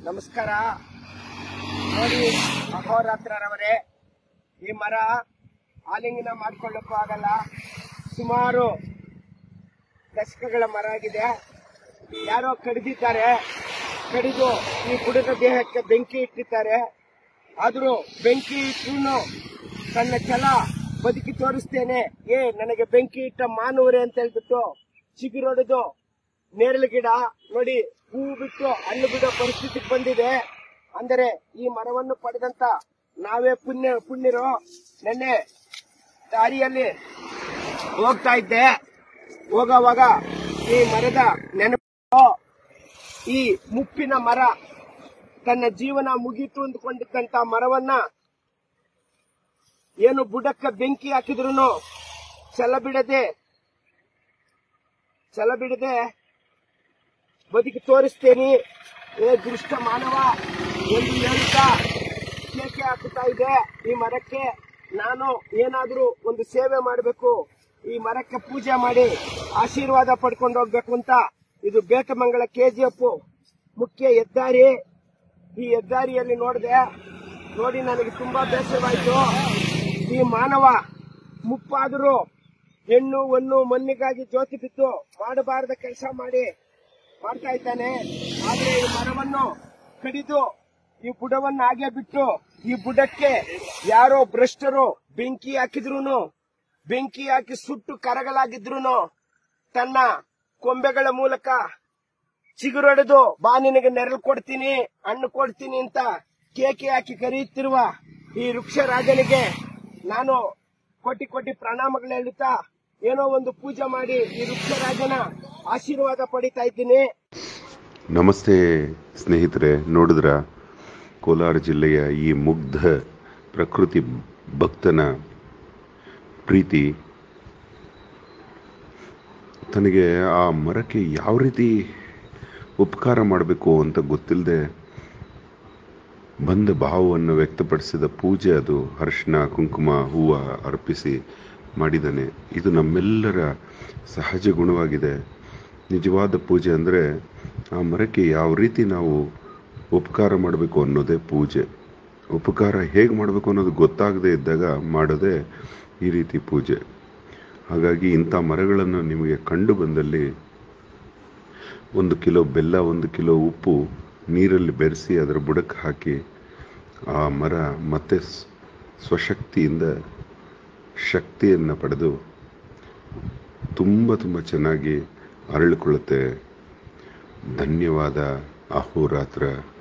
ನಮಸ್ಕಾರ ನೋಡಿ ಅಹೋರಾತ್ರರವರೇ ಈ ಮರ ಆಲಿಂಗನ ಮಾಡ್ಕೊಳ್ಳಕ್ಕೂ ಆಗಲ್ಲ ಸುಮಾರು ದಶಕಗಳ ಮರ ಆಗಿದೆ ಯಾರೋ ಕಡಿದಿದ್ದಾರೆ ಕಡಿದು ಈ ಬುಡದ ದೇಹಕ್ಕೆ ಬೆಂಕಿ ಇಟ್ಟಿದ್ದಾರೆ ಆದ್ರೂ ಬೆಂಕಿ ಇಟ್ಟರು ತನ್ನ ಛಲ ಬದುಕಿ ತೋರಿಸ್ತೇನೆ ಏ ನನಗೆ ಬೆಂಕಿ ಇಟ್ಟ ಮಾನವರೇ ಅಂತ ಹೇಳ್ಬಿಟ್ಟು ಚಿಗುರೊಡೆದು ನೇರಳೆ ಗಿಡ ನೋಡಿ ಹೂ ಬಿಟ್ಟು ಹಣ್ಣು ಬಿಡೋ ಪರಿಸ್ಥಿತಿಗೆ ಬಂದಿದೆ ಅಂದರೆ ಈ ಮರವನ್ನು ಪಡೆದಂತ ನಾವೇ ಪುಣ್ಯ ಪುಣ್ಯರು ನೆನ್ನೆ ದಾರಿಯಲ್ಲಿ ಹೋಗ್ತಾ ಇದ್ದೆ ಹೋಗೋವಾಗ ಈ ಮರದ ನೆನಪು ಈ ಮುಪ್ಪಿನ ಮರ ತನ್ನ ಜೀವನ ಮುಗೀತು ಅಂದ್ಕೊಂಡಿದ್ದಂತ ಮರವನ್ನ ಏನು ಬುಡಕ್ಕ ಬೆಂಕಿ ಹಾಕಿದ್ರು ಛಲ ಬಿಡದೆ ಛಲ ಬಿಡದೆ ಬದುಕಿ ತೋರಿಸ್ತೇನೆ ಏ ದುಷ್ಟ ಮಾನವ ಎಂದು ಹೇಳ್ತಾ ಕೇಕೆ ಹಾಕುತ್ತಾ ಇದೆ ಈ ಮರಕ್ಕೆ ನಾನು ಏನಾದ್ರೂ ಒಂದು ಸೇವೆ ಮಾಡಬೇಕು ಈ ಮರಕ್ಕೆ ಪೂಜೆ ಮಾಡಿ ಆಶೀರ್ವಾದ ಪಡ್ಕೊಂಡು ಹೋಗ್ಬೇಕು ಅಂತ ಇದು ಬೇಟಮಂಗಲ ಕೆಜಿಎಫ್ ಮುಖ್ಯ ಹೆದ್ದಾರಿ ಈ ಹೆದ್ದಾರಿಯಲ್ಲಿ ನೋಡಿದೆ ನೋಡಿ ನನಗೆ ತುಂಬಾ ಬೇಸರವಾಯ್ತು ಈ ಮಾನವ ಮುಪ್ಪಾದರೂ ಹೆಣ್ಣು ಹೊನ್ನು ಮಣ್ಣಿಗಾಗಿ ಜ್ಯೋತಿ ಬಿದ್ದು ಮಾಡಬಾರದ ಕೆಲಸ ಮಾಡಿ ಮಾಡ್ತಾ ಇದ್ದಾನೆ ಆದ್ರೆ ಈ ಮರವನ್ನು ಕಡಿದು ಈ ಬುಡವನ್ನು ಹಾಗೆ ಬಿಟ್ಟು ಈ ಬುಡಕ್ಕೆ ಯಾರೋ ಭ್ರಷ್ಟರು ಬೆಂಕಿ ಹಾಕಿದ್ರು ಬೆಂಕಿ ಹಾಕಿ ಸುಟ್ಟು ಕರಗಲಾಗಿದ್ರು ತನ್ನ ಕೊಂಬೆಗಳ ಮೂಲಕ ಚಿಗುರೊಡೆದು ಬಾ ನಿನಗೆ ನೆರಳು ಕೊಡ್ತೀನಿ ಹಣ್ಣು ಕೊಡ್ತೀನಿ ಅಂತ ಕೇಕೆ ಹಾಕಿ ಕರೆಯುತ್ತಿರುವ ಈ ವೃಕ್ಷ ರಾಜನಿಗೆ ನಾನು ಕೋಟಿ ಕೋಟಿ ಪ್ರಣಾಮಗಳು ಹೇಳುತ್ತಾ ಏನೋ ಒಂದು ಪೂಜೆ ಮಾಡಿ ಈ ವೃಕ್ಷ ರಾಜನ ಆಶೀರ್ವಾದ ಪಡಿತಾ ಇದ್ದೀನಿ ನಮಸ್ತೆ ಸ್ನೇಹಿತರೆ ನೋಡಿದ್ರ ಕೋಲಾರ ಜಿಲ್ಲೆಯ ಈ ಮುಗ್ಧ ಪ್ರಕೃತಿ ಭಕ್ತನ ಪ್ರೀತಿ ತನಗೆ ಆ ಮರಕ್ಕೆ ಯಾವ ರೀತಿ ಉಪಕಾರ ಮಾಡಬೇಕು ಅಂತ ಗೊತ್ತಿಲ್ಲದೆ ಬಂದ ಭಾವವನ್ನು ವ್ಯಕ್ತಪಡಿಸಿದ ಪೂಜೆ ಅದು ಅರಿಶಿನ ಕುಂಕುಮ ಹೂವು ಅರ್ಪಿಸಿ ಮಾಡಿದ್ದಾನೆ ಇದು ನಮ್ಮೆಲ್ಲರ ಸಹಜ ಗುಣವಾಗಿದೆ ನಿಜವಾದ ಪೂಜೆ ಅಂದರೆ ಆ ಮರಕ್ಕೆ ಯಾವ ರೀತಿ ನಾವು ಉಪಕಾರ ಮಾಡಬೇಕು ಅನ್ನೋದೇ ಪೂಜೆ ಉಪಕಾರ ಹೇಗೆ ಮಾಡಬೇಕು ಅನ್ನೋದು ಗೊತ್ತಾಗದೇ ಇದ್ದಾಗ ಮಾಡೋದೇ ಈ ರೀತಿ ಪೂಜೆ ಹಾಗಾಗಿ ಇಂಥ ಮರಗಳನ್ನು ನಿಮಗೆ ಕಂಡು ಬಂದಲ್ಲಿ ಒಂದು ಕಿಲೋ ಬೆಲ್ಲ ಒಂದು ಕಿಲೋ ಉಪ್ಪು ನೀರಲ್ಲಿ ಬೆರೆಸಿ ಅದರ ಬುಡಕ್ಕೆ ಹಾಕಿ ಆ ಮರ ಮತ್ತೆ ಸ್- ಸ್ವಶಕ್ತಿಯಿಂದ ಶಕ್ತಿಯನ್ನು ಪಡೆದು ತುಂಬ ತುಂಬ ಚೆನ್ನಾಗಿ ಅರಳಿಕೊಳ್ಳುತ್ತೆ ಧನ್ಯವಾದ ಅಹೋರಾತ್ರ